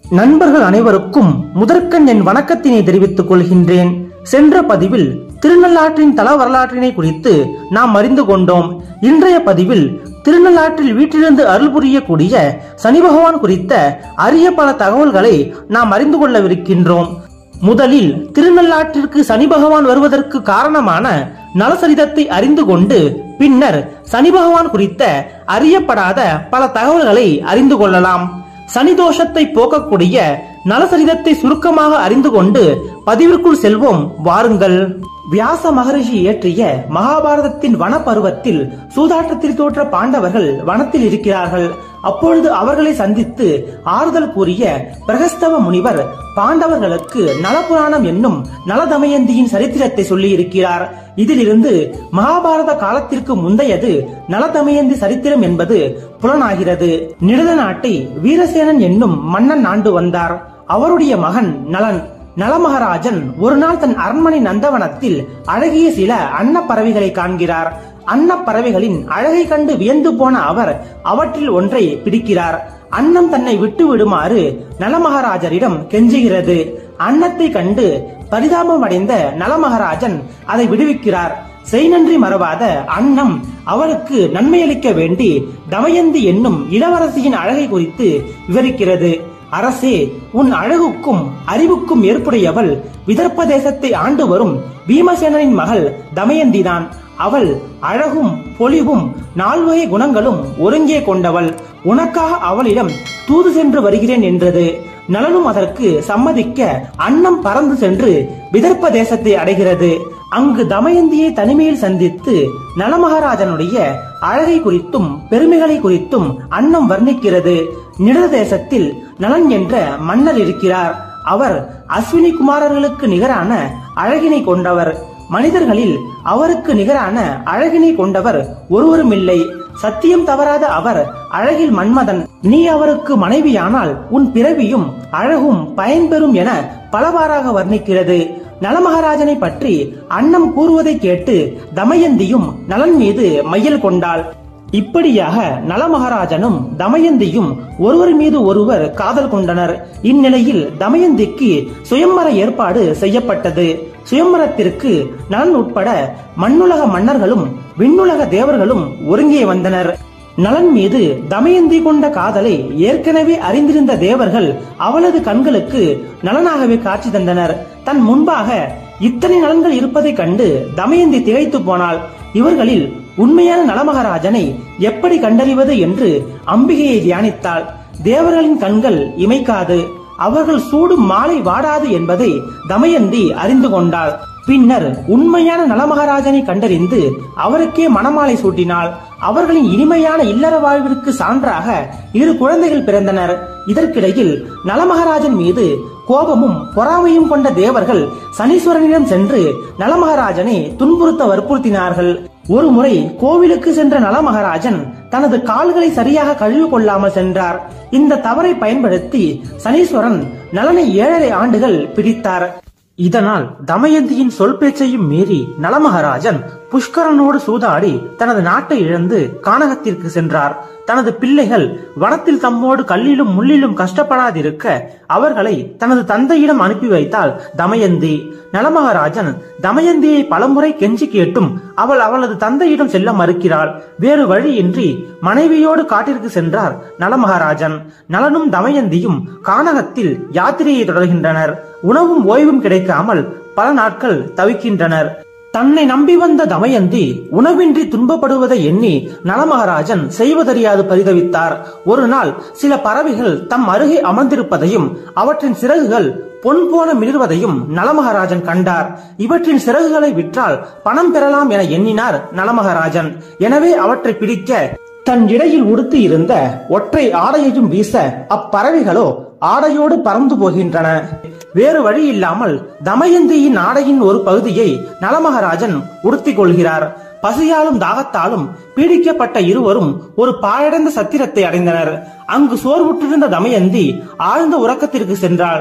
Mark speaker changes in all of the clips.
Speaker 1: நண்பர்கள் அனைவருக்கும் முதற்கண் என் வணக்கத்தினை தெரிவித்துக் கொள்கின்றேன் சென்ற பதிவில் திருநள்ளாற்றின் தல வரலாற்றினை குறித்து நாம் அறிந்து கொண்டோம் இன்றைய பதிவில் திருநள்ளாற்றில் வீட்டிலிருந்து அருள் புரியக்கூடிய சனி பகவான் குறித்த அரிய பல தகவல்களை நாம் அறிந்து கொள்ளவிருக்கின்றோம் முதலில் திருநள்ளாற்றிற்கு சனி பகவான் வருவதற்கு காரணமான நலசரிதத்தை அறிந்து கொண்டு பின்னர் சனி பகவான் குறித்த அறியப்படாத பல தகவல்களை அறிந்து கொள்ளலாம் சனி தோஷத்தை போக்கக்கூடிய நலசரிதத்தை சுருக்கமாக அறிந்து கொண்டு பதிவிற்குள் செல்வோம் வாருங்கள் வியாச மகரிஷி இயற்றிய மகாபாரதத்தின் வன பருவத்தில் சூதாட்டத்தில் தோற்ற பாண்டவர்கள் வனத்தில் இருக்கிறார்கள் அப்பொழுது அவர்களை சந்தித்து ஆறுதல் கூறிய பிரகஸ்தவ முனிவர் பாண்டவர்களுக்கு நலபுராணம் என்னும் நலதமயந்தியின் சரித்திரத்தை சொல்லியிருக்கிறார் இதிலிருந்து மகாபாரத காலத்திற்கு முந்தையது நலதமயந்தி சரித்திரம் என்பது புலனாகிறது நிடத நாட்டை வீரசேனன் என்னும் மன்னன் ஆண்டு வந்தார் அவருடைய மகன் நலன் நலமகாராஜன் ஒரு நாள் தன் அரண்மனை நந்தவனத்தில் அழகிய சில அன்ன பறவைகளை காண்கிறார் அன்ன பறவைகளின் அழகை கண்டு வியந்து போன அவர் அவற்றில் ஒன்றை பிடிக்கிறார் அன்னம் தன்னை விட்டு விடுமாறு நலமகாராஜரிடம் கெஞ்சுகிறது அன்னத்தை கண்டு பரிதாபம் அடைந்த நலமகாராஜன் அதை விடுவிக்கிறார் செய்நன்றி மறவாத அன்னம் அவளுக்கு நன்மையளிக்க வேண்டி தமயந்தி என்னும் இளவரசியின் அழகை குறித்து விவரிக்கிறது அரசே உன் அழகுக்கும் அறிவுக்கும் ஏற்புடையவள் விதர்ப்ப தேசத்தை ஆண்டு வரும் பீமசேனனின் மகள் தமயந்திதான் அவள் அழகும் பொலிவும் நால்வகை குணங்களும் ஒருங்கே கொண்டவள் உனக்காக அவளிடம் தூது சென்று வருகிறேன் என்றது நலனும் அதற்கு சம்மதிக்க அன்னம் பறந்து சென்று விதர்ப்ப தேசத்தை அடைகிறது அங்கு தமயந்தியை தனிமையில் சந்தித்து நலமகாராஜனுடைய அழகை குறித்தும் பெருமைகளை குறித்தும் அன்னம் வர்ணிக்கிறது நிடத தேசத்தில் நலன் என்ற மன்னர் இருக்கிறார் அவர் அஸ்வினி குமாரர்களுக்கு நிகரான அழகினை கொண்டவர் மனிதர்களில் அவருக்கு நிகரான அழகினை கொண்டவர் ஒருவருமில்லை சத்தியம் தவறாத அவர் அழகில் மன்மதன் நீ அவருக்கு மனைவியானால் உன் பிறவியும் அழகும் பயன்பெறும் என பலவாறாக வர்ணிக்கிறது நலமகாராஜனை பற்றி அன்னம் கூறுவதை கேட்டு தமயந்தியும் நலன் மீது மையல் கொண்டாள் இப்படியாக நலமகாராஜனும் தமயந்தியும் ஒருவர் மீது ஒருவர் காதல் கொண்டனர் இந்நிலையில் தமயந்திக்கு சுயம்பர ஏற்பாடு செய்யப்பட்டது சுயம்பரத்திற்கு நலன் உட்பட மண்ணுலக மன்னர்களும் விண்ணுலக தேவர்களும் ஒருங்கே வந்தனர் நலன் மீது தமயந்தி கொண்ட காதலை ஏற்கனவே அறிந்திருந்த தேவர்கள் அவளது கண்களுக்கு நலனாகவே காட்சி தந்தனர் தன் முன்பாக இத்தனை நலன்கள் இருப்பதைக் கண்டு தமயந்தி திகைத்து போனாள் இவர்களில் உண்மையான நலமகாராஜனை எப்படி கண்டறிவது என்று அம்பிகையை தியானித்தாள் தேவர்களின் கண்கள் இமைக்காது அவர்கள் சூடும் மாலை வாடாது என்பதை தமயந்தி அறிந்து கொண்டாள் பின்னர் உண்மையான நலமகாராஜனை கண்டறிந்து அவருக்கே மணமாலை சூட்டினாள் அவர்களின் இனிமையான இல்லற வாழ்விற்கு சான்றாக இரு குழந்தைகள் பிறந்தனர் இதற்கிடையில் நலமகாராஜன் மீது கோபமும் பொறாமையும் கொண்ட தேவர்கள் சனீஸ்வரனிடம் சென்று நலமகாராஜனை துன்புறுத்த வற்புறுத்தினார்கள் ஒரு முறை கோவிலுக்கு சென்ற நலமகாராஜன் தனது கால்களை சரியாக கழுவி கொள்ளாமல் சென்றார் இந்த தவறை பயன்படுத்தி சனீஸ்வரன் நலனை ஏழரை ஆண்டுகள் பிடித்தார் இதனால் தமயந்தியின் சொல் பேச்சையும் மீறி நலமகாராஜன் புஷ்கரனோடு சூதாடி தனது நாட்டை இழந்து கானகத்திற்கு சென்றார் தனது பிள்ளைகள் வனத்தில் தம்மோடு கல்லிலும் முள்ளிலும் கஷ்டப்படாதிருக்க அவர்களை தனது தந்தையிடம் அனுப்பி வைத்தாள் தமயந்தி நலமகாராஜன் தமயந்தியை பலமுறை கெஞ்சி கேட்டும் அவள் அவளது தந்தையிடம் செல்ல மறுக்கிறாள் வேறு வழியின்றி மனைவியோடு காட்டிற்கு சென்றார் நலமகாராஜன் நலனும் தமயந்தியும் கானகத்தில் யாத்திரையை தொடர்கின்றனர் உணவும் ஓய்வும் கிடைக்காமல் பல நாட்கள் தவிக்கின்றனர் தன்னை நம்பி வந்த தமயந்தி உணவின்றி துன்பப்படுவதை எண்ணி நலமகாராஜன் செய்வதறியாது பரிதவித்தார் ஒரு நாள் சில பறவைகள் தம் அருகே அமர்ந்திருப்பதையும் அவற்றின் சிறகுகள் பொன் போல மிளிர்வதையும் நலமகாராஜன் கண்டார் இவற்றின் சிறகுகளை விற்றால் பணம் பெறலாம் என எண்ணினார் நலமகாராஜன் எனவே அவற்றை பிடிக்க தன் இடையில் உடுத்தி இருந்த ஒற்றை ஆடையையும் வீச அப்பறவைகளோ ஆடையோடு பறந்து போகின்றன வேறு வழி இல்லாமல் தமயந்தியின் ஆடையின் ஒரு பகுதியை நலமகாராஜன் உடுத்திக் கொள்கிறார் பசியாலும் தாகத்தாலும் பீடிக்கப்பட்ட இருவரும் ஒரு பாழடைந்த சத்திரத்தை அடைந்தனர் அங்கு சோர்வுற்றிருந்த தமயந்தி ஆழ்ந்த உறக்கத்திற்கு சென்றாள்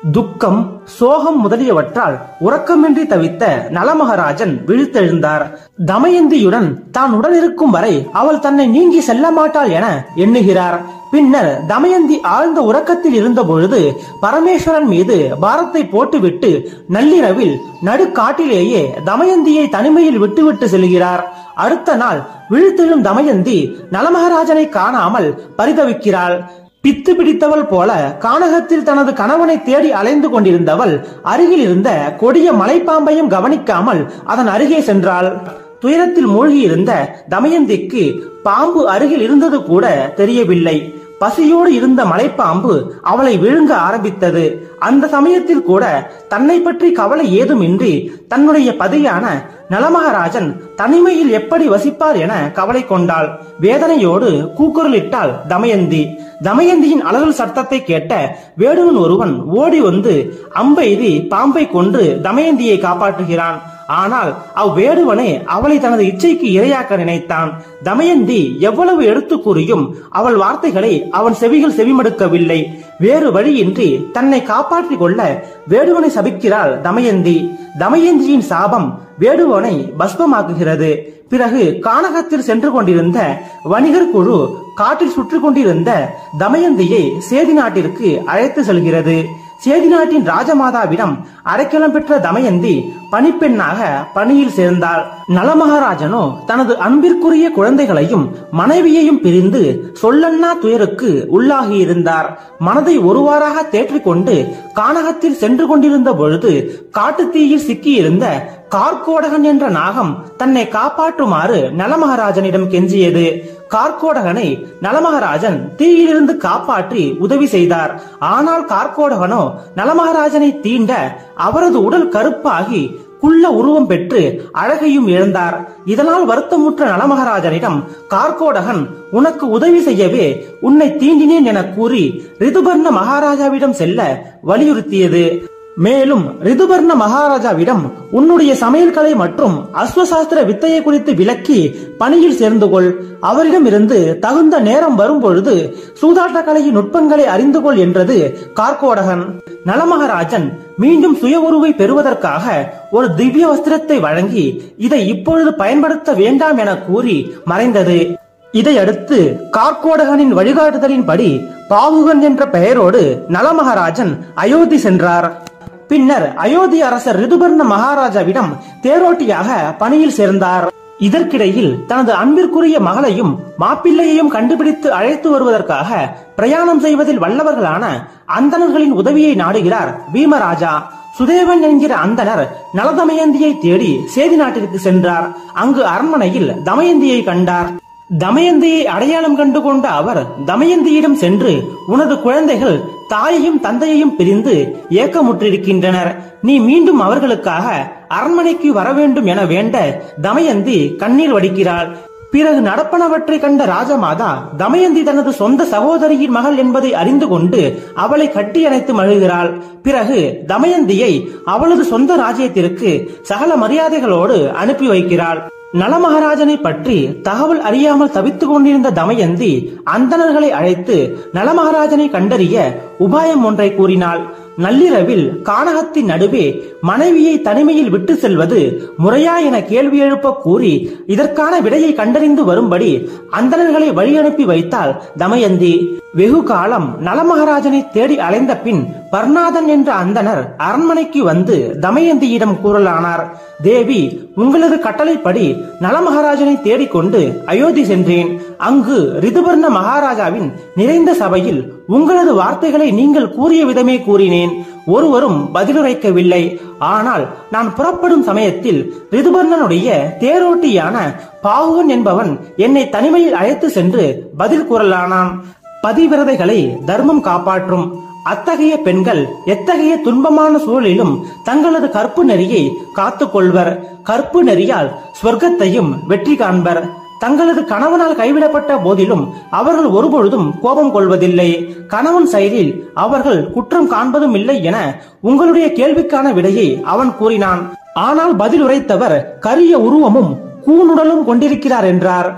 Speaker 1: துக்கம் சோகம் முதலியவற்றால் உறக்கமின்றி தவித்த நலமகராஜன் விழித்தெழுந்தார் தமயந்தியுடன் தான் உடனிருக்கும் வரை அவள் தன்னை நீங்கி செல்ல மாட்டாள் என எண்ணுகிறார் பின்னர் தமயந்தி ஆழ்ந்த உறக்கத்தில் இருந்த பொழுது பரமேஸ்வரன் மீது பாரத்தை போட்டுவிட்டு நள்ளிரவில் நடுக்காட்டிலேயே தமயந்தியை தனிமையில் விட்டுவிட்டு செல்கிறார் அடுத்த நாள் விழித்தெழும் தமயந்தி நலமகராஜனை காணாமல் பரிதவிக்கிறாள் பித்து பிடித்தவள் போல கானகத்தில் தனது கணவனை தேடி அலைந்து கொண்டிருந்தவள் அருகில் இருந்த கொடிய மலைப்பாம்பையும் கவனிக்காமல் அதன் அருகே சென்றாள் துயரத்தில் மூழ்கியிருந்த தமயந்திக்கு பாம்பு அருகில் இருந்தது கூட தெரியவில்லை பசியோடு இருந்த மலைப்பாம்பு அவளை விழுங்க ஆரம்பித்தது அந்த சமயத்தில் கூட தன்னை பற்றி கவலை ஏதுமின்றி தன்னுடைய பதியான நலமகராஜன் தனிமையில் எப்படி வசிப்பார் என கவலை கொண்டாள் வேதனையோடு கூக்குரலிட்டாள் தமயந்தி தமயந்தியின் அலறல் சத்தத்தை கேட்ட வேடுவன் ஒருவன் ஓடி வந்து அம்பெய்தி பாம்பை கொன்று தமயந்தியை காப்பாற்றுகிறான் ஆனால் அவ்வேடுவனே அவளை தனது இச்சைக்கு இரையாக்க நினைத்தான் தமயந்தி எவ்வளவு எடுத்து கூறியும் அவள் வார்த்தைகளை அவன் செவிகள் செவிமடுக்கவில்லை வேறு வழியின்றி தன்னை காப்பாற்றிக் கொள்ள வேடுவனை சபிக்கிறாள் தமயந்தி தமயந்தியின் சாபம் வேடுவனை பஸ்பமாக்குகிறது பிறகு கானகத்தில் சென்று கொண்டிருந்த வணிகர் குழு காட்டில் சுற்றி கொண்டிருந்த தமயந்தியை சேதி நாட்டிற்கு அழைத்து செல்கிறது சேதி நாட்டின் ராஜமாதாவிடம் அடைக்கலம் பெற்ற தமயந்தி பணிப்பெண்ணாக பணியில் சேர்ந்தாள் நலமகாராஜனோ தனது அன்பிற்குரிய குழந்தைகளையும் மனைவியையும் பிரிந்து சொல்லன்னா துயருக்கு உள்ளாகியிருந்தார் மனதை ஒருவாறாக தேற்றிக்கொண்டு கானகத்தில் சென்று கொண்டிருந்த பொழுது காட்டுத்தீயில் சிக்கியிருந்த கார்கோடகன் என்ற நாகம் தன்னை காப்பாற்றுமாறு நலமகாராஜனிடம் கெஞ்சியது கார்கோடகனை நலமகாராஜன் தீயிலிருந்து காப்பாற்றி உதவி செய்தார் ஆனால் கார்கோடகனோ நலமகாராஜனை தீண்ட அவரது உடல் கருப்பாகி குள்ள உருவம் பெற்று அழகையும் இழந்தார் இதனால் வருத்தமுற்ற நலமகாராஜனிடம் கார்கோடகன் உனக்கு உதவி செய்யவே உன்னை தீண்டினேன் என கூறி ரிதுபர்ண மகாராஜாவிடம் செல்ல வலியுறுத்தியது மேலும் ரிதுபர்ண மகாராஜாவிடம் உன்னுடைய சமையல் கலை மற்றும் அஸ்வசாஸ்திர வித்தையை குறித்து விளக்கி பணியில் சேர்ந்து கொள் அவரிடமிருந்து தகுந்த நேரம் வரும் பொழுது சூதாட்ட கலையின் நுட்பங்களை அறிந்து கொள் என்றது கார்கோடகன் நலமகாராஜன் மீண்டும் சுய உருவை பெறுவதற்காக ஒரு திவ்ய வஸ்திரத்தை வழங்கி இதை இப்பொழுது பயன்படுத்த வேண்டாம் என கூறி மறைந்தது இதையடுத்து கார்கோடகனின் வழிகாட்டுதலின்படி பாகுகன் என்ற பெயரோடு நலமகாராஜன் அயோத்தி சென்றார் பின்னர் அயோத்தி அரசர் ரிதுபர்ண மகாராஜாவிடம் தேரோட்டியாக பணியில் சேர்ந்தார் இதற்கிடையில் தனது அன்பிற்குரிய மகளையும் மாப்பிள்ளையையும் கண்டுபிடித்து அழைத்து வருவதற்காக பிரயாணம் செய்வதில் வல்லவர்களான அந்தணர்களின் உதவியை நாடுகிறார் பீமராஜா சுதேவன் என்கிற அந்தனர் நலதமயந்தியை தேடி சேதி நாட்டிற்கு சென்றார் அங்கு அரண்மனையில் தமயந்தியை கண்டார் தமயந்தியை அடையாளம் கண்டு கொண்ட அவர் தமயந்தியிடம் சென்று உனது குழந்தைகள் தாயையும் தந்தையையும் பிரிந்து ஏக்கமுற்றிருக்கின்றனர் நீ மீண்டும் அவர்களுக்காக அரண்மனைக்கு வர வேண்டும் என வேண்ட தமயந்தி கண்ணீர் வடிக்கிறாள் பிறகு நடப்பனவற்றை கண்ட ராஜமாதா தமயந்தி தனது சொந்த சகோதரியின் மகள் என்பதை அறிந்து கொண்டு அவளை கட்டியணைத்து மழுகிறாள் பிறகு தமயந்தியை அவளது சொந்த ராஜ்யத்திற்கு சகல மரியாதைகளோடு அனுப்பி வைக்கிறாள் நலமகாராஜனை பற்றி தகவல் அறியாமல் தவித்துக் கொண்டிருந்த தமயந்தி அந்தணர்களை அழைத்து நலமகாராஜனை கண்டறிய உபாயம் ஒன்றை கூறினாள் நள்ளிரவில் கானகத்தின் நடுவே மனைவியை தனிமையில் விட்டு செல்வது முறையா என கேள்வி எழுப்ப கூறி இதற்கான விடையை கண்டறிந்து வரும்படி அந்தணர்களை வழி அனுப்பி வைத்தாள் தமயந்தி வெகு காலம் நலமகாராஜனை தேடி அலைந்த பின் பர்ணாதன் என்ற அந்தனர் அரண்மனைக்கு வந்து தமயந்தியிடம் கூறலானார் தேவி உங்களது கட்டளைப்படி நலமகாராஜனை தேடிக்கொண்டு அயோத்தி சென்றேன் அங்கு ரிதுபர்ண மகாராஜாவின் நிறைந்த சபையில் உங்களது வார்த்தைகளை நீங்கள் கூறிய விதமே கூறினேன் ஒருவரும் பதிலுரைக்கவில்லை ஆனால் நான் புறப்படும் சமயத்தில் ரிதுபர்ணனுடைய தேரோட்டியான பாகுவன் என்பவன் என்னை தனிமையில் அழைத்து சென்று பதில் கூறலானான் பதிவிரதைகளை தர்மம் காப்பாற்றும் அத்தகைய பெண்கள் எத்தகைய துன்பமான சூழலிலும் தங்களது கற்பு நெறியை காத்துக் கொள்வர் கற்பு நெறியால் சொர்க்கத்தையும் வெற்றி காண்பர் தங்களது கணவனால் கைவிடப்பட்ட போதிலும் அவர்கள் ஒருபொழுதும் கோபம் கொள்வதில்லை கணவன் செயலில் அவர்கள் குற்றம் காண்பதும் இல்லை என உங்களுடைய கேள்விக்கான விடையை அவன் கூறினான் ஆனால் பதில் உரைத்தவர் கரிய உருவமும் கூனுடலும் கொண்டிருக்கிறார் என்றார்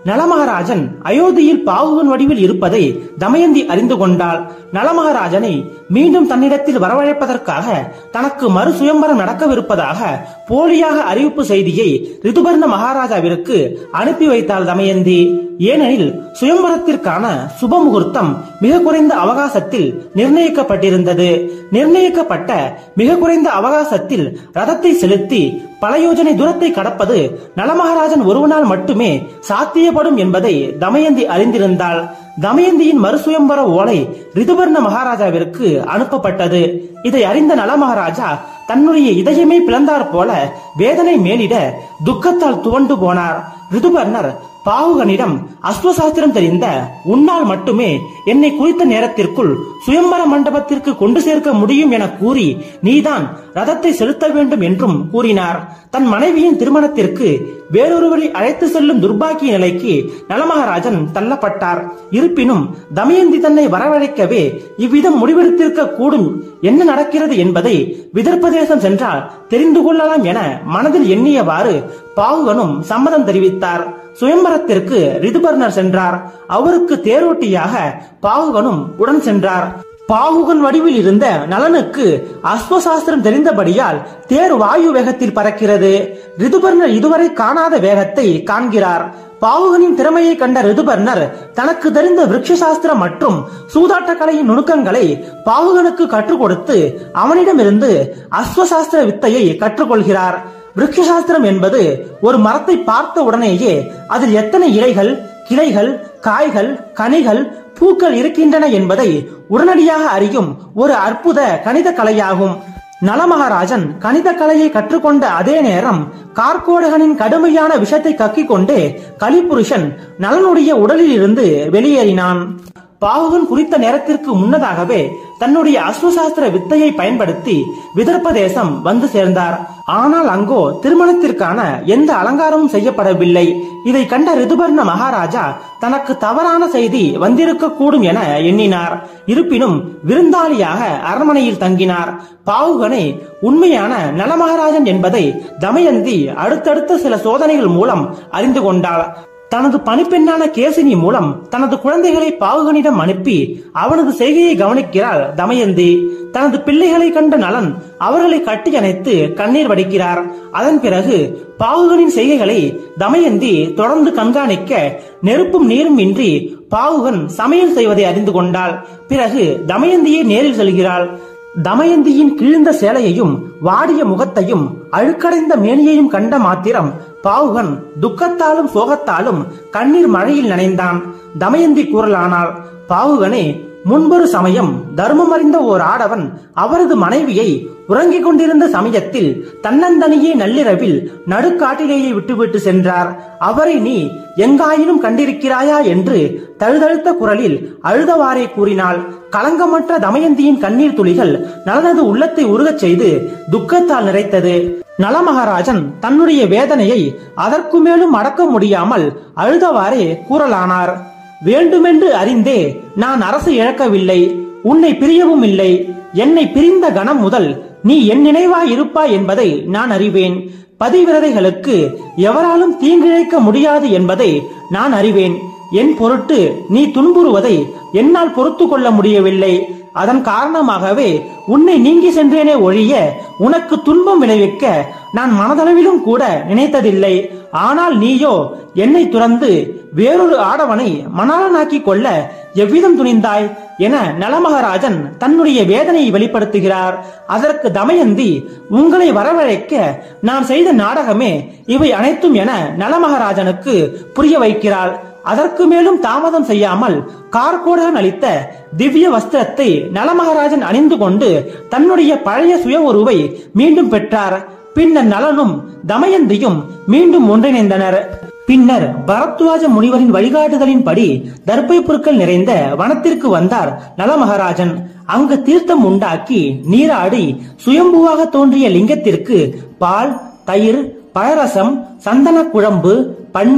Speaker 1: நலமகாராஜன் அயோத்தியில் பாகுகன் வடிவில் இருப்பதை தமயந்தி அறிந்து கொண்டாள் நலமகாராஜனை மீண்டும் தன்னிடத்தில் வரவழைப்பதற்காக தனக்கு மறு சுயம்பரம் நடக்கவிருப்பதாக போலியாக அறிவிப்பு செய்தியை ரிதுபர்ண மகாராஜாவிற்கு அனுப்பி வைத்தாள் தமயந்தி ஏனெனில் சுயம்பரத்திற்கான சுப முகூர்த்தம் மிக குறைந்த அவகாசத்தில் நிர்ணயிக்கப்பட்டிருந்தது நிர்ணயிக்கப்பட்ட மிக குறைந்த அவகாசத்தில் ரதத்தை செலுத்தி பல யோஜனை தூரத்தை கடப்பது நலமகாராஜன் ஒருவனால் மட்டுமே சாத்தியப்படும் என்பதை தமயந்தி அறிந்திருந்தாள் தமயந்தியின் மறுசுயம்பர ஓலை ரிதுபர்ண மகாராஜாவிற்கு அனுப்பப்பட்டது இதை அறிந்த நலமகாராஜா தன்னுடைய இதயமே பிளந்தார் போல வேதனை மேலிட துக்கத்தால் துவண்டு போனார் ரிதுபர்ணர் பாவுகனிடம் அஸ்வசாஸ்திரம் தெரிந்த உன்னால் மட்டுமே என்னை குறித்த நேரத்திற்குள் சுயம்பர மண்டபத்திற்கு கொண்டு சேர்க்க முடியும் என கூறி நீதான் ரதத்தை செலுத்த வேண்டும் என்றும் கூறினார் தன் மனைவியின் திருமணத்திற்கு வேறொருவரை அழைத்து செல்லும் துர்பாக்கிய நிலைக்கு நலமகாராஜன் தள்ளப்பட்டார் இருப்பினும் தமயந்தி தன்னை வரவழைக்கவே இவ்விதம் முடிவெடுத்திருக்க கூடும் என்ன நடக்கிறது என்பதை விதர்ப்பதேசம் சென்றால் தெரிந்து கொள்ளலாம் என மனதில் எண்ணியவாறு பாவுகனும் சம்மதம் தெரிவித்தார் சுயம்பரத்திற்கு ரிதுபர்ணர் சென்றார் அவருக்கு தேரோட்டியாக பாகுகனும் உடன் சென்றார் பாகுகன் வடிவில் இருந்த நலனுக்கு அஸ்வசாஸ்திரம் தெரிந்தபடியால் தேர் வாயு வேகத்தில் பறக்கிறது ரிதுபர்ணர் இதுவரை காணாத வேகத்தை காண்கிறார் பாவுகனின் திறமையை கண்ட ரிதுபர்ணர் தனக்கு தெரிந்த விருட்சசாஸ்திரம் மற்றும் சூதாட்ட கலையின் நுணுக்கங்களை பாவுகனுக்கு கற்றுக் கொடுத்து அவனிடமிருந்து அஸ்வசாஸ்திர வித்தையை கற்றுக்கொள்கிறார் விருட்சசாஸ்திரம் என்பது ஒரு மரத்தை பார்த்த உடனேயே அதில் எத்தனை இலைகள் கிளைகள் காய்கள் கனிகள் பூக்கள் இருக்கின்றன என்பதை உடனடியாக அறியும் ஒரு அற்புத கணித கலையாகும் நலமகாராஜன் கணித கலையை கற்றுக்கொண்ட அதே நேரம் கார்கோடகனின் கடுமையான விஷத்தை கக்கிக் கொண்டு கலிபுருஷன் நலனுடைய உடலில் இருந்து வெளியேறினான் பாகுகன் குறித்த நேரத்திற்கு முன்னதாகவே தன்னுடைய அஸ்வசாஸ்திர வித்தையை பயன்படுத்தி விதர்ப்ப தேசம் வந்து சேர்ந்தார் ஆனால் அங்கோ திருமணத்திற்கான எந்த அலங்காரமும் செய்யப்படவில்லை இதை கண்ட ரிதுபர்ண மகாராஜா தனக்கு தவறான செய்தி வந்திருக்க கூடும் என எண்ணினார் இருப்பினும் விருந்தாளியாக அரண்மனையில் தங்கினார் பாவுகனை உண்மையான நலமகாராஜன் என்பதை தமயந்தி அடுத்தடுத்த சில சோதனைகள் மூலம் அறிந்து கொண்டாள் தனது பணிப்பெண்ணான கேசினி மூலம் தனது குழந்தைகளை பாவுகனிடம் அனுப்பி அவனது செய்கையை கவனிக்கிறாள் தமயந்தி தனது பிள்ளைகளை கண்ட நலன் அவர்களை கட்டி அணைத்து கண்ணீர் வடிக்கிறார் அதன் பிறகு பாவுகனின் செய்கைகளை தமயந்தி தொடர்ந்து கண்காணிக்க நெருப்பும் நீரும் இன்றி பாவுகன் சமையல் செய்வதை அறிந்து கொண்டாள் பிறகு தமயந்தியை நேரில் செல்கிறாள் தமயந்தியின் கிழிந்த சேலையையும் வாடிய முகத்தையும் அழுக்கடைந்த மேனியையும் கண்ட மாத்திரம் பாவுகன் துக்கத்தாலும் சோகத்தாலும் கண்ணீர் மழையில் நனைந்தான் தமயந்தி கூறலானாள் பாவுகனே முன்பொரு சமயம் தர்மம் அறிந்த ஓர் ஆடவன் அவரது மனைவியை உறங்கிக் கொண்டிருந்த சமயத்தில் தன்னந்தனியே நள்ளிரவில் நடுக்காட்டிலேயே விட்டுவிட்டு சென்றார் அவரை நீ எங்காயினும் கண்டிருக்கிறாயா என்று தழுதழுத்த குரலில் அழுதவாறே கூறினாள் களங்கமற்ற தமயந்தியின் கண்ணீர் துளிகள் நலனது உள்ளத்தை உருகச் செய்து துக்கத்தால் நிறைத்தது நலமகாராஜன் தன்னுடைய வேதனையை அதற்கு மேலும் அடக்க முடியாமல் அழுதவாறே கூறலானார் வேண்டுமென்று அறிந்தே நான் அரசு இழக்கவில்லை உன்னை பிரியவும் இல்லை என்னை பிரிந்த கணம் முதல் நீ என் நினைவாய் இருப்பாய் என்பதை நான் அறிவேன் பதிவிரதைகளுக்கு எவராலும் தீங்கிழைக்க முடியாது என்பதை நான் அறிவேன் என் பொருட்டு நீ துன்புறுவதை என்னால் பொறுத்து கொள்ள முடியவில்லை அதன் காரணமாகவே உன்னை நீங்கி சென்றேனே ஒழிய உனக்கு துன்பம் விளைவிக்க நான் மனதளவிலும் கூட நினைத்ததில்லை ஆனால் நீயோ என்னை துறந்து வேறொரு ஆடவனை மணாளனாக்கிக் கொள்ள எவ்விதம் துணிந்தாய் என நலமகாராஜன் தன்னுடைய வேதனையை வெளிப்படுத்துகிறார் அதற்கு தமயந்தி உங்களை வரவழைக்க நான் செய்த நாடகமே இவை அனைத்தும் என நலமகாராஜனுக்கு புரிய வைக்கிறாள் அதற்கு மேலும் தாமதம் செய்யாமல் கார்கோடகன் அளித்த திவ்ய வஸ்திரத்தை நலமகாராஜன் அணிந்து கொண்டு தன்னுடைய பழைய சுய உருவை மீண்டும் பெற்றார் பின்னர் நலனும் தமயந்தியும் மீண்டும் ஒன்றிணைந்தனர் பின்னர் பரத்வாஜ முனிவரின் வழிகாட்டுதலின்படி தர்பை புற்கள் நிறைந்த வனத்திற்கு வந்தார் நலமகாராஜன் அங்கு தீர்த்தம் உண்டாக்கி நீராடி சுயம்புவாக தோன்றிய லிங்கத்திற்கு பால் தயிர் பழரசம் சந்தன குழம்பு பன்னீர்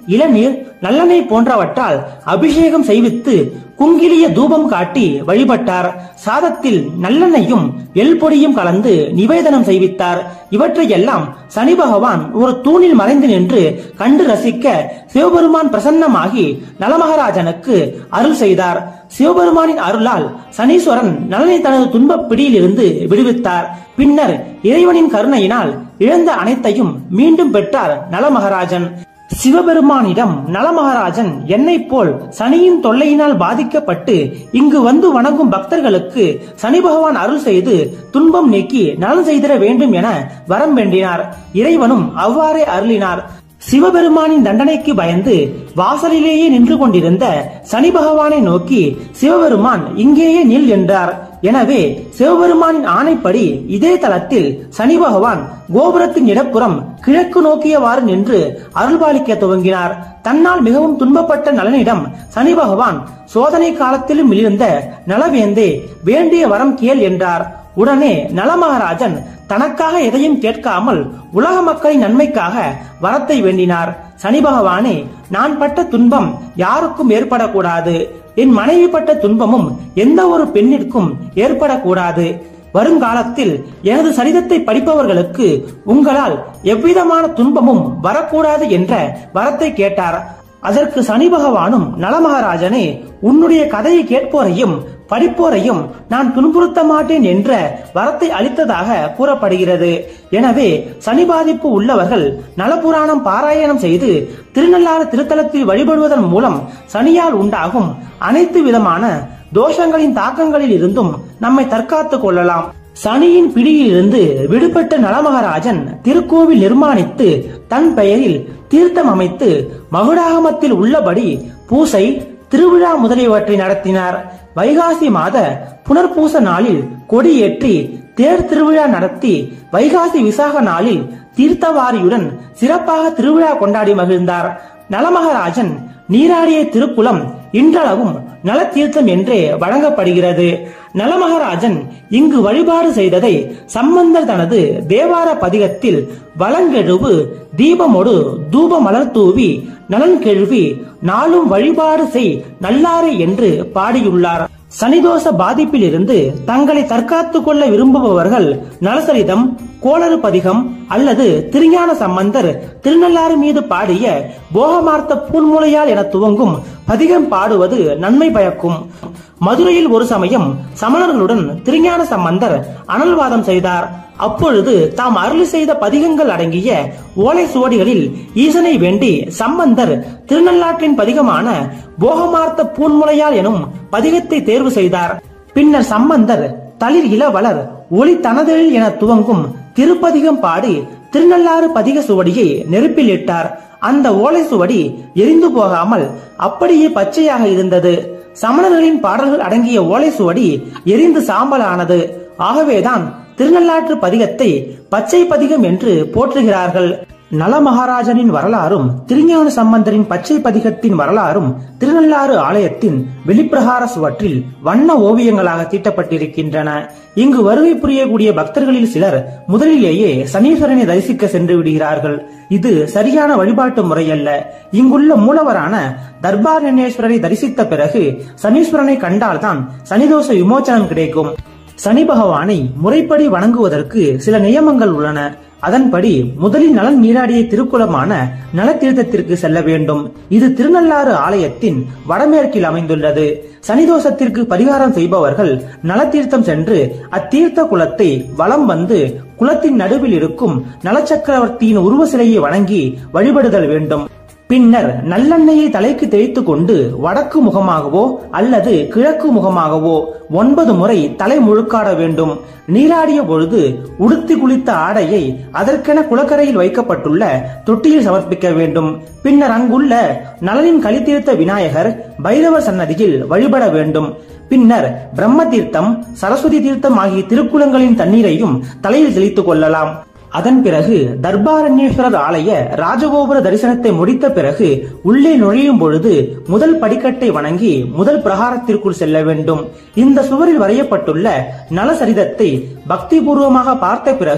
Speaker 1: இளநீர் நல்லெண்ணெய் போன்றவற்றால் அபிஷேகம் செய்வித்து குங்கிலிய தூபம் காட்டி வழிபட்டார் சாதத்தில் நல்லெண்ணெயும் எள் பொடியும் கலந்து நிவேதனம் செய்வித்தார் இவற்றையெல்லாம் சனி பகவான் ஒரு தூணில் மறைந்து நின்று கண்டு ரசிக்க சிவபெருமான் பிரசன்னமாகி நலமகராஜனுக்கு அருள் செய்தார் சிவபெருமானின் அருளால் சனீஸ்வரன் நலனை தனது துன்பப் பிடியிலிருந்து விடுவித்தார் பின்னர் இறைவனின் கருணையினால் இழந்த அனைத்தையும் மீண்டும் பெற்றார் நலமகராஜன் சிவபெருமானிடம் நலமகாராஜன் என்னைப் போல் சனியின் தொல்லையினால் பாதிக்கப்பட்டு இங்கு வந்து வணங்கும் பக்தர்களுக்கு சனி பகவான் அருள் செய்து துன்பம் நீக்கி நலன் செய்திட வேண்டும் என வரம் வேண்டினார் இறைவனும் அவ்வாறே அருளினார் சிவபெருமானின் தண்டனைக்கு பயந்து வாசலிலேயே நின்று கொண்டிருந்த சனி பகவானை நோக்கி சிவபெருமான் இங்கேயே நில் என்றார் எனவே சிவபெருமானின் ஆணைப்படி இதே தளத்தில் சனி பகவான் கோபுரத்தின் இடப்புறம் கிழக்கு நோக்கியவாறு நின்று அருள்பாலிக்க துவங்கினார் தன்னால் மிகவும் துன்பப்பட்ட நலனிடம் சனி பகவான் சோதனை காலத்திலும் மிளிர்ந்த நலவேந்தே வேண்டிய வரம் கேள் என்றார் உடனே நலமகாராஜன் தனக்காக எதையும் கேட்காமல் உலக மக்களின் நன்மைக்காக வரத்தை வேண்டினார் சனி பகவானே நான் பட்ட துன்பம் யாருக்கும் ஏற்படக்கூடாது என் மனைவி பட்ட துன்பமும் எந்த ஒரு பெண்ணிற்கும் ஏற்படக்கூடாது வருங்காலத்தில் எனது சரிதத்தை படிப்பவர்களுக்கு உங்களால் எவ்விதமான துன்பமும் வரக்கூடாது என்ற வரத்தை கேட்டார் அதற்கு சனி பகவானும் நலமகாராஜனே உன்னுடைய கதையை கேட்போரையும் படிப்போரையும் நான் துன்புறுத்த மாட்டேன் என்ற வரத்தை அளித்ததாக கூறப்படுகிறது எனவே சனி பாதிப்பு உள்ளவர்கள் நலபுராணம் பாராயணம் செய்து திருநள்ளாறு திருத்தலத்தில் வழிபடுவதன் மூலம் சனியால் உண்டாகும் அனைத்து விதமான தோஷங்களின் தாக்கங்களில் இருந்தும் நம்மை தற்காத்துக் கொள்ளலாம் சனியின் பிடியிலிருந்து விடுபட்ட நலமகாராஜன் திருக்கோவில் நிர்மாணித்து தன் பெயரில் தீர்த்தம் அமைத்து மகுடாகமத்தில் உள்ளபடி பூசை திருவிழா முதலியவற்றை நடத்தினார் வைகாசி மாத புனர்பூச நாளில் கொடியேற்றி தேர் திருவிழா நடத்தி வைகாசி விசாக நாளில் தீர்த்தவாரியுடன் சிறப்பாக திருவிழா கொண்டாடி மகிழ்ந்தார் நலமகராஜன் நீராடிய திருக்குளம் இன்றளவும் நலத்தீர்த்தம் என்றே வழங்கப்படுகிறது நலமகராஜன் இங்கு வழிபாடு செய்ததை சம்பந்தர் தனது தேவார பதிகத்தில் வளங்கெழுவு தீபமொடு தூப மலர் தூவி நலன் கெழுவி நாளும் வழிபாடு செய் நல்லாரே என்று பாடியுள்ளார் சனிதோஷ பாதிப்பிலிருந்து தங்களை தற்காத்துக் கொள்ள விரும்புபவர்கள் நலசரிதம் கோளறு பதிகம் அல்லது திருஞான சம்பந்தர் திருநள்ளாறு மீது பாடிய போகமார்த்த பூன்முலையால் என துவங்கும் பதிகம் பாடுவது நன்மை பயக்கும் மதுரையில் ஒரு சமயம் சமணர்களுடன் திருஞான சம்பந்தர் அனல்வாதம் செய்தார் அப்பொழுது தாம் அருள் செய்த பதிகங்கள் அடங்கிய ஓலை சுவடிகளில் ஈசனை வேண்டி சம்பந்தர் திருநள்ளாற்றின் பதிகமான போகமார்த்த பூன்முலையால் எனும் பதிகத்தை தேர்வு செய்தார் பின்னர் சம்பந்தர் தளிர் இளவலர் ஒளி தனதெழில் என துவங்கும் திருப்பதிகம் பாடி திருநள்ளாறு பதிக சுவடியை நெருப்பில் இட்டார் அந்த ஓலை சுவடி எரிந்து போகாமல் அப்படியே பச்சையாக இருந்தது சமணர்களின் பாடல்கள் அடங்கிய ஓலை சுவடி எரிந்து சாம்பலானது ஆகவேதான் திருநள்ளாற்று பதிகத்தை பச்சை பதிகம் என்று போற்றுகிறார்கள் நலமகாராஜனின் வரலாறும் திருஞான சம்பந்தரின் பச்சை பதிகத்தின் வரலாறும் திருநள்ளாறு ஆலயத்தின் வெளிப்பிரகார சுவற்றில் வண்ண ஓவியங்களாக தீட்டப்பட்டிருக்கின்றன இங்கு வருகை புரியக்கூடிய பக்தர்களில் சிலர் முதலிலேயே சனீஸ்வரனை தரிசிக்க சென்று விடுகிறார்கள் இது சரியான வழிபாட்டு முறையல்ல இங்குள்ள மூலவரான தர்பாரண்யேஸ்வரரை தரிசித்த பிறகு சனீஸ்வரனை கண்டால்தான் சனிதோஷ விமோச்சனம் கிடைக்கும் சனி பகவானை முறைப்படி வணங்குவதற்கு சில நியமங்கள் உள்ளன அதன்படி முதலில் நலன் நீராடிய திருக்குளமான நலத்தீர்த்தத்திற்கு செல்ல வேண்டும் இது திருநள்ளாறு ஆலயத்தின் வடமேற்கில் அமைந்துள்ளது சனிதோஷத்திற்கு பரிகாரம் செய்பவர்கள் நலத்தீர்த்தம் சென்று அத்தீர்த்த குளத்தை வலம் வந்து குளத்தின் நடுவில் இருக்கும் நலச்சக்கரவர்த்தியின் உருவ சிலையை வணங்கி வழிபடுதல் வேண்டும் பின்னர் நல்லெண்ணெயை தலைக்கு தேய்த்துக் கொண்டு வடக்கு முகமாகவோ அல்லது கிழக்கு முகமாகவோ ஒன்பது முறை தலை முழுக்காட வேண்டும் நீராடிய பொழுது உடுத்தி குளித்த ஆடையை அதற்கென குளக்கரையில் வைக்கப்பட்டுள்ள தொட்டியில் சமர்ப்பிக்க வேண்டும் பின்னர் அங்குள்ள நலனின் கலித்தீர்த்த விநாயகர் பைரவர் சன்னதியில் வழிபட வேண்டும் பின்னர் பிரம்ம தீர்த்தம் சரஸ்வதி தீர்த்தம் ஆகிய திருக்குளங்களின் தண்ணீரையும் தலையில் தெளித்துக் கொள்ளலாம் அதன் பிறகு தர்பாரண்யேஸ்வரர் ஆலய ராஜகோபுர தரிசனத்தை முடித்த பிறகு உள்ளே நுழையும் பொழுது முதல் படிக்கட்டை வணங்கி முதல் பிரகாரத்திற்குள் செல்ல வேண்டும் இந்த சுவரில் வரையப்பட்டுள்ள நலசரிதத்தை பக்தி பூர்வமாக பார்த்த பிறகு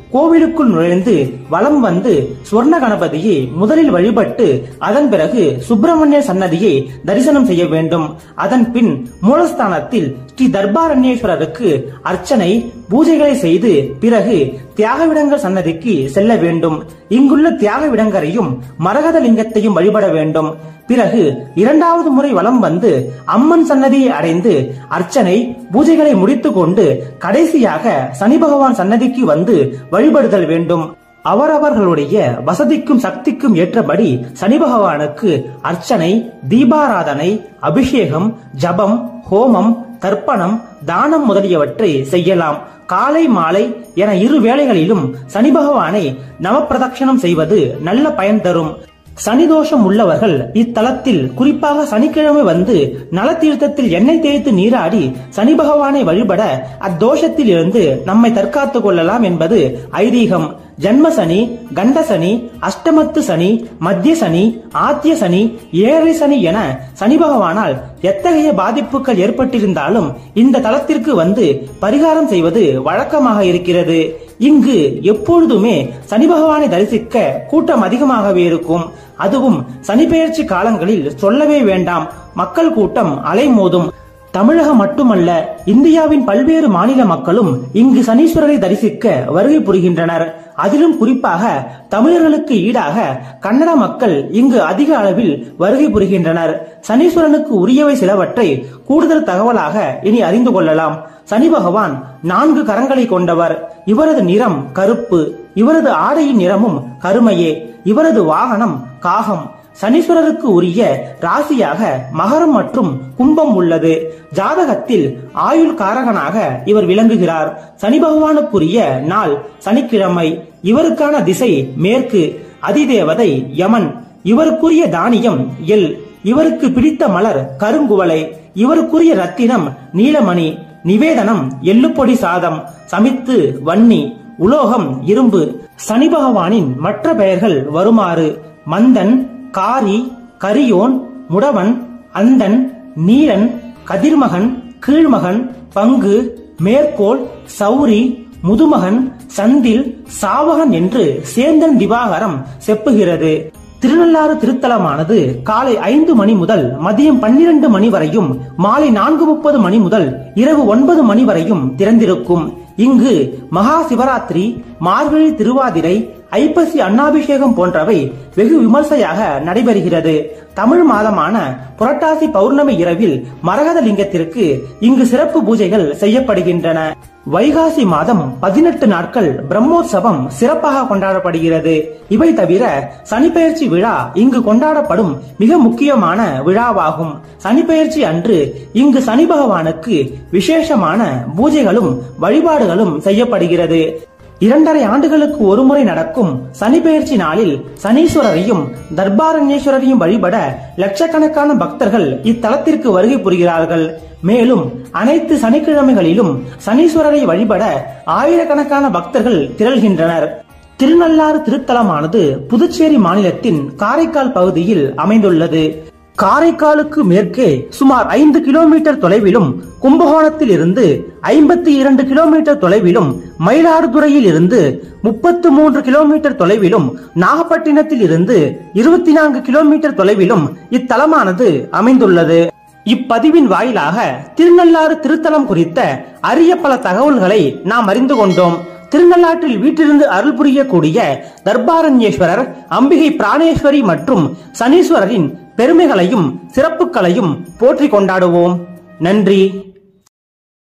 Speaker 1: கோவிலுக்குள் நுழைந்து வலம் வந்து சுவர்ண கணபதியை முதலில் வழிபட்டு அதன் பிறகு சுப்பிரமணிய சன்னதியை தரிசனம் செய்ய வேண்டும் அதன் பின் மூலஸ்தானத்தில் ஸ்ரீ தர்பாரண்யேஸ்வரருக்கு அர்ச்சனை பூஜைகளை செய்து பிறகு தியாகவிடங்கர் சன்னதிக்கு செல்ல வேண்டும் இங்குள்ள தியாகவிடங்கரையும் மரகத லிங்கத்தையும் வழிபட வேண்டும் பிறகு இரண்டாவது முறை வலம் வந்து அம்மன் சன்னதியை அடைந்து அர்ச்சனை பூஜைகளை முடித்துக் கொண்டு கடைசியாக சனி பகவான் சன்னதிக்கு வந்து வழிபடுதல் வேண்டும் அவரவர்களுடைய வசதிக்கும் சக்திக்கும் ஏற்றபடி சனி பகவானுக்கு அர்ச்சனை தீபாராதனை அபிஷேகம் ஜபம் ஹோமம் தர்ப்பணம் தானம் முதலியவற்றை செய்யலாம் காலை மாலை என இரு வேளைகளிலும் சனி பகவானை நவப்பிரதட்சணம் செய்வது நல்ல பயன் தரும் சனி தோஷம் உள்ளவர்கள் இத்தலத்தில் குறிப்பாக சனிக்கிழமை வந்து நலத்தீர்த்தத்தில் எண்ணெய் தேய்த்து நீராடி சனி பகவானை வழிபட அத்தோஷத்தில் இருந்து நம்மை தற்காத்துக் கொள்ளலாம் என்பது ஐதீகம் ஜன்ம சனி கண்ட சனி அஷ்டமத்து சனி மத்திய சனி ஆத்திய சனி ஏழரை சனி என சனி பகவானால் எத்தகைய பாதிப்புகள் ஏற்பட்டிருந்தாலும் இந்த தலத்திற்கு வந்து பரிகாரம் செய்வது வழக்கமாக இருக்கிறது இங்கு எப்பொழுதுமே சனி பகவானை தரிசிக்க கூட்டம் அதிகமாகவே இருக்கும் அதுவும் சனிப்பெயர்ச்சி காலங்களில் சொல்லவே வேண்டாம் மக்கள் கூட்டம் அலைமோதும் தமிழகம் மட்டுமல்ல இந்தியாவின் பல்வேறு மாநில மக்களும் இங்கு சனீஸ்வரரை தரிசிக்க வருகை புரிகின்றனர் அதிலும் குறிப்பாக தமிழர்களுக்கு ஈடாக கன்னட மக்கள் இங்கு அதிக அளவில் வருகை புரிகின்றனர் சனீஸ்வரனுக்கு உரியவை சிலவற்றை கூடுதல் தகவலாக இனி அறிந்து கொள்ளலாம் சனி பகவான் நான்கு கரங்களை கொண்டவர் இவரது நிறம் கருப்பு இவரது ஆடையின் நிறமும் கருமையே இவரது வாகனம் காகம் சனீஸ்வரருக்கு உரிய ராசியாக மகரம் மற்றும் கும்பம் உள்ளது ஜாதகத்தில் ஆயுள் காரகனாக இவர் விளங்குகிறார் சனி பகவானுக்குரிய நாள் சனிக்கிழமை இவருக்கான திசை மேற்கு அதிதேவதை யமன் இவருக்குரிய தானியம் எல் இவருக்கு பிடித்த மலர் கருங்குவளை இவருக்குரிய ரத்தினம் நீலமணி நிவேதனம் எள்ளுப்பொடி சாதம் சமித்து வன்னி உலோகம் இரும்பு சனி பகவானின் மற்ற பெயர்கள் வருமாறு மந்தன் காரி கரியோன் முடவன் அந்தன் நீரன் கதிர்மகன் கீழ்மகன் பங்கு மேற்கோள் சௌரி முதுமகன் சந்தில் சாவகன் என்று சேந்தன் திவாகரம் செப்புகிறது திருநள்ளாறு திருத்தலமானது காலை ஐந்து மணி முதல் மதியம் பன்னிரண்டு மணி வரையும் மாலை நான்கு முப்பது மணி முதல் இரவு ஒன்பது மணி வரையும் திறந்திருக்கும் இங்கு மகா சிவராத்திரி மார்கழி திருவாதிரை ஐப்பசி அன்னாபிஷேகம் போன்றவை வெகு விமர்சையாக நடைபெறுகிறது தமிழ் மாதமான புரட்டாசி பௌர்ணமி இரவில் மரகத லிங்கத்திற்கு இங்கு சிறப்பு பூஜைகள் செய்யப்படுகின்றன வைகாசி மாதம் பதினெட்டு நாட்கள் பிரம்மோற்சவம் சிறப்பாக கொண்டாடப்படுகிறது இவை தவிர சனிப்பெயர்ச்சி விழா இங்கு கொண்டாடப்படும் மிக முக்கியமான விழாவாகும் சனிப்பெயர்ச்சி அன்று இங்கு சனி பகவானுக்கு விசேஷமான பூஜைகளும் வழிபாடுகளும் செய்யப்படுகிறது இரண்டரை ஆண்டுகளுக்கு ஒருமுறை நடக்கும் சனி பெயர்ச்சி நாளில் சனீஸ்வரரையும் தர்பாரண்யேஸ்வரரையும் வழிபட லட்சக்கணக்கான பக்தர்கள் இத்தலத்திற்கு வருகை புரிகிறார்கள் மேலும் அனைத்து சனிக்கிழமைகளிலும் சனீஸ்வரரை வழிபட ஆயிரக்கணக்கான பக்தர்கள் திரள்கின்றனர் திருநள்ளாறு திருத்தலமானது புதுச்சேரி மாநிலத்தின் காரைக்கால் பகுதியில் அமைந்துள்ளது காரைக்காலுக்கு மேற்கே சுமார் ஐந்து கிலோமீட்டர் தொலைவிலும் கும்பகோணத்தில் இருந்து ஐம்பத்தி இரண்டு கிலோமீட்டர் தொலைவிலும் மயிலாடுதுறையில் இருந்து முப்பத்து மூன்று கிலோமீட்டர் தொலைவிலும் நாகப்பட்டினத்தில் இருந்து இருபத்தி நான்கு கிலோமீட்டர் தொலைவிலும் இத்தலமானது அமைந்துள்ளது இப்பதிவின் வாயிலாக திருநள்ளாறு திருத்தலம் குறித்த அரிய பல தகவல்களை நாம் அறிந்து கொண்டோம் திருநள்ளாற்றில் வீட்டிலிருந்து அருள் புரியக்கூடிய தர்பாரண்யேஸ்வரர் அம்பிகை பிராணேஸ்வரி மற்றும் சனீஸ்வரரின் பெருமைகளையும் சிறப்புகளையும் போற்றி கொண்டாடுவோம் நன்றி